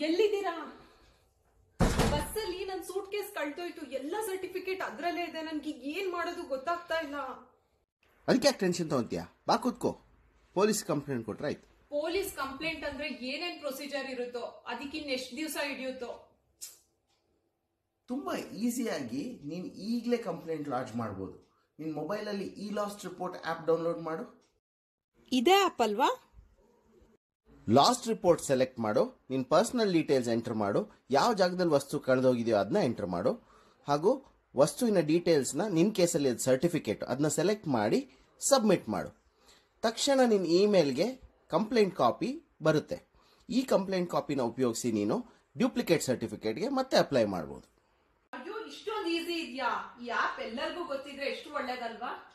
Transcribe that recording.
ಎಲ್ಲಿದ್ದೀರಾ ಬಸ್ಸಲ್ಲಿ ನನ್ ಸೂಟ್ ಕೇಸ್ ಕಳ್ದೋಯ್ತು ಎಲ್ಲ ಸರ್ಟಿಫಿಕೇಟ್ ಅದ್ರಲ್ಲೇ ಇದೆ ನನ್ಗೆ ಈಗ ಏನ್ ಮಾಡೋದು ಗೊತ್ತಾಗ್ತಾ ಇಲ್ಲ ಅದಕ್ಕೆ ಯಾಕೆ ಟೆನ್ಷನ್ ತಗೊಂತೀಯ ಬಾ ಕೂತ್ಕೋ ಪೊಲೀಸ್ ಕಂಪ್ಲೇಂಟ್ ಕೊಟ್ರೆ ಆಯ್ತು ಪೊಲೀಸ್ ಕಂಪ್ಲೇಂಟ್ ಅಂದ್ರೆ ಏನೇನ್ ಪ್ರೊಸೀಜರ್ ಇರುತ್ತೋ ಅದಕ್ಕಿನ್ ಎಷ್ಟ್ ದಿವಸ ಹಿಡಿಯುತ್ತೋ ತುಂಬ ಈಸಿಯಾಗಿ ನೀನು ಈಗಲೇ ಕಂಪ್ಲೇಂಟ್ ಲಾಡ್ಜ್ ಮಾಡ್ಬೋದು ನಿನ್ನ ಮೊಬೈಲಲ್ಲಿ E lost report app download ಮಾಡು ಇದೇ ಆಪ್ ಅಲ್ವಾ ಲಾಸ್ಟ್ ರಿಪೋರ್ಟ್ ಸೆಲೆಕ್ಟ್ ಮಾಡು ನಿನ್ನ ಪರ್ಸನಲ್ ಡೀಟೇಲ್ಸ್ ಎಂಟರ್ ಮಾಡು ಯಾವ ಜಾಗದಲ್ಲಿ ವಸ್ತು ಕಳೆದೋಗಿದೆಯೋ ಅದನ್ನ ಎಂಟರ್ ಮಾಡು ಹಾಗೂ ವಸ್ತುವಿನ ಡೀಟೇಲ್ಸ್ನ ನಿನ್ನ ಕೇಸಲ್ಲಿ ಅದು ಸರ್ಟಿಫಿಕೇಟ್ ಅದನ್ನ ಸೆಲೆಕ್ಟ್ ಮಾಡಿ ಸಬ್ಮಿಟ್ ಮಾಡು ತಕ್ಷಣ ನಿನ್ನ ಇಮೇಲ್ಗೆ ಕಂಪ್ಲೇಂಟ್ ಕಾಪಿ ಬರುತ್ತೆ ಈ ಕಂಪ್ಲೇಂಟ್ ಕಾಪಿನ ಉಪಯೋಗಿಸಿ ನೀನು ಡ್ಯೂಪ್ಲಿಕೇಟ್ ಸರ್ಟಿಫಿಕೇಟ್ಗೆ ಮತ್ತೆ ಅಪ್ಲೈ ಮಾಡ್ಬೋದು ಅಯ್ಯೋ ಇಷ್ಟೊಂದು ಈಸಿ ಇದ್ಯಾ ಈ ಆಪ್ ಎಲ್ಲರಿಗೂ ಗೊತ್ತಿದ್ರೆ ಎಷ್ಟು ಒಳ್ಳೇದಲ್ವಾ